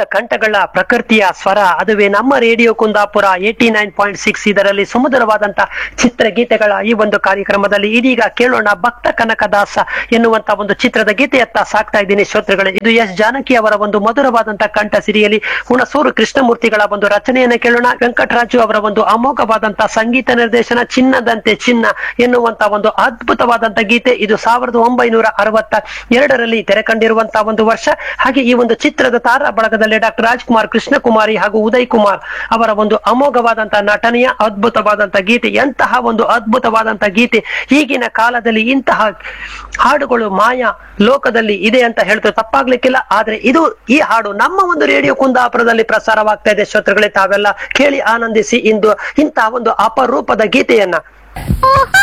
ಕಂಠಗಳ ಪ್ರಕೃತಿಯ ಸ್ವರ ಅದುವೇ ನಮ್ಮ radio Kundapura eighty nine point six ಇದರಲ್ಲಿ ಸುಮಧುರವಾದಂತ ಚಿತ್ರಗೀತೆಗಳ ಈ ಒಂದು ಕಾರ್ಯಕ್ರಮದಲ್ಲಿ ಇದೀಗ ಕೇಳೋಣ ಭಕ್ತ ಕನಕದಾಸ ಎನ್ನುವಂತ ಒಂದು ಚಿತ್ರದ ಗೀತೆಯತ್ತ ಸಾಕ್ತಾ ಇದ್ದೀನಿ ಶ್ರೋತೃಗಳೇ ಇದು ಎಸ್ ಜಾನಕಿ ಅವರ ಒಂದು ಮಧುರವಾದಂತ ಕಂಠ ಸಿರಿಯಲ್ಲಿ ಹುಣಸೂರು ಕೃಷ್ಣಮೂರ್ತಿಗಳ ಒಂದು ರಚನೆಯನ್ನು ಕೇಳೋಣ ವೆಂಕಟರಾಜು ಅವರ ಒಂದು ಅಮೋಘವಾದಂತ ಸಂಗೀತ ನಿರ್ದೇಶನ ಚಿನ್ನದಂತೆ ಚಿನ್ನ ಎನ್ನುವಂತ ಒಂದು ಅದ್ಭುತವಾದಂತ ಗೀತೆ ಇದು ಸಾವಿರದ ಒಂಬೈನೂರ ಅರವತ್ತ ಎರಡರಲ್ಲಿ ತೆರೆ ಕಂಡಿರುವಂತಹ ಒಂದು ವರ್ಷ ಹಾಗೆ ಈ ಒಂದು ಚಿತ್ರದ ತಾರಾ ಬಳಗದಲ್ಲಿ ಡಾಕ್ಟರ್ ರಾಜ್ಕುಮಾರ್ ಕೃಷ್ಣಕುಮಾರಿ ಹಾಗೂ ಉದಯ್ ಕುಮಾರ್ ಅವರ ಒಂದು ಅಮೋಘವಾದಂತಹ ನಟನೆಯ ಅದ್ಭುತವಾದಂತಹ ಗೀತೆ ಎಂತಹ ಒಂದು ಅದ್ಭುತವಾದಂತಹ ಗೀತೆ ಈಗಿನ ಕಾಲದಲ್ಲಿ ಇಂತಹ ಹಾಡುಗಳು ಮಾಯಾ ಲೋಕದಲ್ಲಿ ಇದೆ ಅಂತ ಹೇಳ್ತಾ ತಪ್ಪಾಗ್ಲಿಕ್ಕಿಲ್ಲ ಆದ್ರೆ ಇದು ಈ ಹಾಡು ನಮ್ಮ ಒಂದು ರೇಡಿಯೋ ಕುಂದಾಪುರದಲ್ಲಿ ಪ್ರಸಾರವಾಗ್ತಾ ಇದೆ ಶ್ರೋತೃಗಳೇ ತಾವೆಲ್ಲ ಕೇಳಿ ಆನಂದಿಸಿ ಇಂದು ಇಂತಹ ಒಂದು ಅಪರೂಪದ ಗೀತೆಯನ್ನ ಓಹೋ